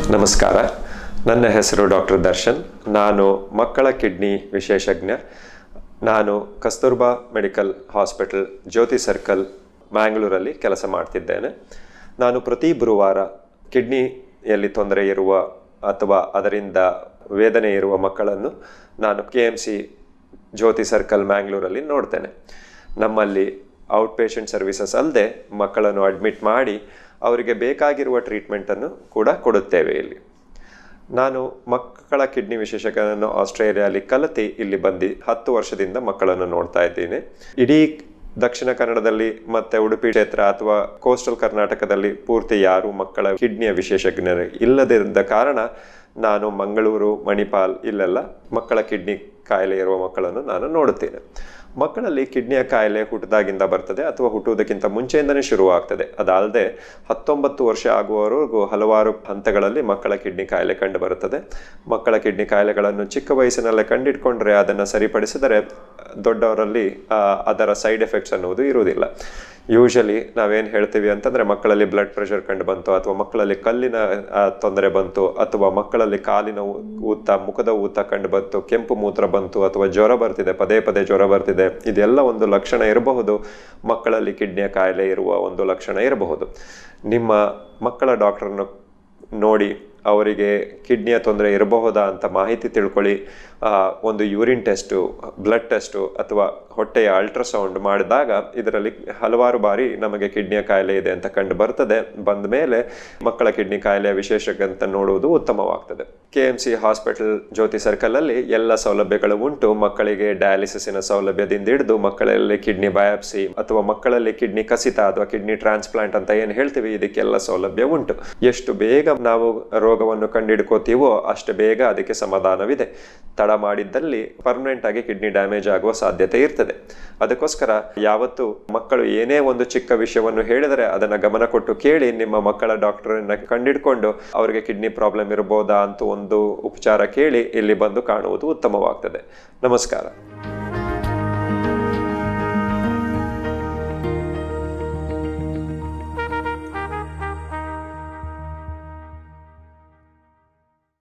ನಮಸ್ಕಾರ ನನ್ನ ಹೆಸರು ಡಾಕ್ಟರ್ ದರ್ಶನ್ ನಾನು ಮಕ್ಕಳ ಕಿಡ್ನಿ ವಿಶೇಷಜ್ಞ ನಾನು Kasturba medical hospital Jyothi circle ಮ್ಯಾಂಗ್ಳೂರಲ್ಲಿ ಕೆಲಸ ಮಾಡ್ತಿದ್ದೇನೆ ನಾನು ಪ್ರತಿ ಗುರುವಾರ ಕಿಡ್ನಿಯಲ್ಲಿ ತೊಂದರೆ ಇರುವ ಅಥವಾ ಅದರಿಂದ ವೇದನೆ ಇರುವ ಮಕ್ಕಳನ್ನು ನಾನು K M C Jyothi circle ಮ್ಯಾಂಗ್ಳೂರಲ್ಲಿ ನೋಡ್ತೇನೆ ನಮ್ಮಲ್ಲಿ ಔಟ್ ಪೇಷಂಟ್ ಸರ್ವಿಸಸ್ ಅಲ್ಲದೆ ಮಕ್ಕಳನ್ನು ಅಡ್ಮಿಟ್ ಮಾಡಿ ಅವರಿಗೆ ಬೇಕಾಗಿರುವ ಟ್ರೀಟ್ಮೆಂಟನ್ನು ಕೂಡ ಕೊಡುತ್ತೇವೆ ಇಲ್ಲಿ ನಾನು ಮಕ್ಕಳ ಕಿಡ್ನಿ ವಿಶೇಷಜ್ಞನನ್ನು ಆಸ್ಟ್ರೇಲಿಯಾಲಿ ಕಲಿತು ಇಲ್ಲಿ ಬಂದು ಹತ್ತು ವರ್ಷದಿಂದ ಮಕ್ಕಳನ್ನು ನೋಡ್ತಾ ಇದ್ದೀನಿ ಇಡೀ ದಕ್ಷಿಣ ಕನ್ನಡದಲ್ಲಿ ಮತ್ತೆ ಉಡುಪಿ ಕ್ಷೇತ್ರ ಅಥವಾ ಕೋಸ್ಟಲ್ ಕರ್ನಾಟಕದಲ್ಲಿ ಪೂರ್ತಿ ಯಾರು ಮಕ್ಕಳ ಕಿಡ್ನಿಯ ವಿಶೇಷಜ್ಞರು ಇಲ್ಲದಿದ್ದ ಕಾರಣ ನಾನು ಮಂಗಳೂರು ಮಣಿಪಾಲ್ ಇಲ್ಲೆಲ್ಲ ಮಕ್ಕಳ ಕಿಡ್ನಿ ಕಾಯಿಲೆ ಇರುವ ಮಕ್ಕಳನ್ನು ನಾನು ನೋಡುತ್ತೇನೆ ಮಕ್ಕಳಲ್ಲಿ ಕಿಡ್ನಿಯ ಕಾಯಿಲೆ ಹುಟ್ಟಿದಾಗಿಂದ ಬರ್ತದೆ ಅಥವಾ ಹುಟ್ಟುವುದಕ್ಕಿಂತ ಮುಂಚೆಯಿಂದನೇ ಶುರುವಾಗ್ತದೆ ಅದಲ್ಲದೆ ಹತ್ತೊಂಬತ್ತು ವರ್ಷ ಆಗುವವರೆಗೂ ಹಲವಾರು ಹಂತಗಳಲ್ಲಿ ಮಕ್ಕಳ ಕಿಡ್ನಿ ಕಾಯಿಲೆ ಕಂಡು ಬರುತ್ತದೆ ಮಕ್ಕಳ ಕಿಡ್ನಿ ಕಾಯಿಲೆಗಳನ್ನು ಚಿಕ್ಕ ವಯಸ್ಸಿನಲ್ಲೇ ಕಂಡಿಟ್ಕೊಂಡ್ರೆ ಅದನ್ನು ಸರಿಪಡಿಸಿದರೆ ದೊಡ್ಡವರಲ್ಲಿ ಆ, ಅದರ ಸೈಡ್ ಎಫೆಕ್ಟ್ಸ್ ಅನ್ನುವುದು ಇರುವುದಿಲ್ಲ ಯೂಶಲಿ ನಾವೇನು ಹೇಳ್ತೀವಿ ಅಂತಂದರೆ ಮಕ್ಕಳಲ್ಲಿ ಬ್ಲಡ್ ಪ್ರೆಷರ್ ಕಂಡು ಬಂತು ಅಥವಾ ಮಕ್ಕಳಲ್ಲಿ ಕಲ್ಲಿನ ಆ, ತೊಂದರೆ ಬಂತು ಅಥವಾ ಮಕ್ಕಳಲ್ಲಿ ಕಾಲಿನ ಊ- ಊತ ಮುಖದ ಊತ ಕಂಡು ಬಂತು ಕೆಂಪು ಮೂತ್ರ ಬಂತು ಅಥವಾ ಜ್ವರ ಬರ್ತಿದೆ ಪದೇ ಪದೇ ಜ್ವರ ಬರ್ತಿದೆ ಇದೆಲ್ಲ ಒಂದು ಲಕ್ಷಣ ಇರಬಹುದು ಮಕ್ಕಳಲ್ಲಿ ಕಿಡ್ನಿಯ ಕಾಯಿಲೆ ಇರುವ ಒಂದು ಲಕ್ಷಣ ಇರಬಹುದು ನಿಮ್ಮ ಮಕ್ಕಳ ಡಾಕ್ಟರ್ನ ನೋಡಿ ಅವರಿಗೆ ಕಿಡ್ನಿಯ ತೊಂದರೆ ಇರಬಹುದಾ ಅಂತ ಮಾಹಿತಿ ತಿಳ್ಕೊಳ್ಳಿ ಆ, ಒಂದು ಯೂರಿನ್ ಟೆಸ್ಟು ಬ್ಲಡ್ ಟೆಸ್ಟು ಅಥವಾ ಹೊಟ್ಟೆಯ ಅಲ್ಟ್ರಾಸೌಂಡ್ ಮಾಡಿದಾಗ ಇದರಲ್ಲಿ ಹಲವಾರು ಬಾರಿ ನಮಗೆ ಕಿಡ್ನಿಯ ಕಾಯಿಲೆ ಇದೆ ಅಂತ ಕಂಡು ಬರ್ತದೆ ಬಂದ ಮೇಲೆ ಮಕ್ಕಳ ಕಿಡ್ನಿ ಕಾಯಿಲೆಯ ವಿಶೇಷಜ್ಞ ಅಂತ ನೋಡುವುದು ಉತ್ತಮವಾಗ್ತದೆ K M C hospital Jyothi ಸರ್ಕಲಲ್ಲಿ ಎಲ್ಲ ಸೌಲಭ್ಯಗಳು ಉಂಟು ಮಕ್ಕಳಿಗೆ ಡಯಾಲಿಸಿಸಿನ ಸೌಲಭ್ಯದಿಂದ ಹಿಡಿದು ಮಕ್ಕಳಲ್ಲಿ ಕಿಡ್ನಿ ಬಯಾಪ್ಸಿ ಅಥವಾ ಮಕ್ಕಳಲ್ಲಿ ಕಿಡ್ನಿ ಕಸಿತ ಅಥವಾ ಕಿಡ್ನಿ ಟ್ರಾನ್ಸ್ಪ್ಲಾಂಟ್ ಅಂತ ಏನು ಹೇಳ್ತೀವಿ ಇದಕ್ಕೆಲ್ಲ ಸೌಲಭ್ಯ ಉಂಟು ಎಷ್ಟು ಬೇಗ ನಾವು ರೋಗವನ್ನು ಕಂಡುಹಿಡ್ಕೋತೀವೋ ಅಷ್ಟು ಬೇಗ ಅದಕ್ಕೆ ಸಮಾಧಾನವಿದೆ ತಡ ಮಾಡಿದ್ದಲ್ಲಿ ಪರ್ಮನೆಂಟ್ ಆಗಿ ಕಿಡ್ನಿ ಡ್ಯಾಮೇಜ್ ಆಗುವ ಸಾಧ್ಯತೆ ಇರ್ತದೆ ಅದಕ್ಕೋಸ್ಕರ ಯಾವತ್ತು ಮಕ್ಕಳು ಏನೇ ಒಂದು ಚಿಕ್ಕ ವಿಷಯವನ್ನು ಹೇಳಿದರೆ ಅದನ್ನ ಗಮನ ಕೊಟ್ಟು ಕೇಳಿ ನಿಮ್ಮ ಮಕ್ಕಳ ಡಾಕ್ಟರನ್ನ ಕಂಡಿಡ್ಕೊಂಡು ಅವರಿಗೆ ಕಿಡ್ನಿ ಪ್ರಾಬ್ಲಮ್ ಇರಬಹುದಾ ಅಂತ ಒಂದು ಉಪಚಾರ ಕೇಳಿ ಇಲ್ಲಿ ಬಂದು ಕಾಣುವುದು ಉತ್ತಮವಾಗ್ತದೆ ನಮಸ್ಕಾರ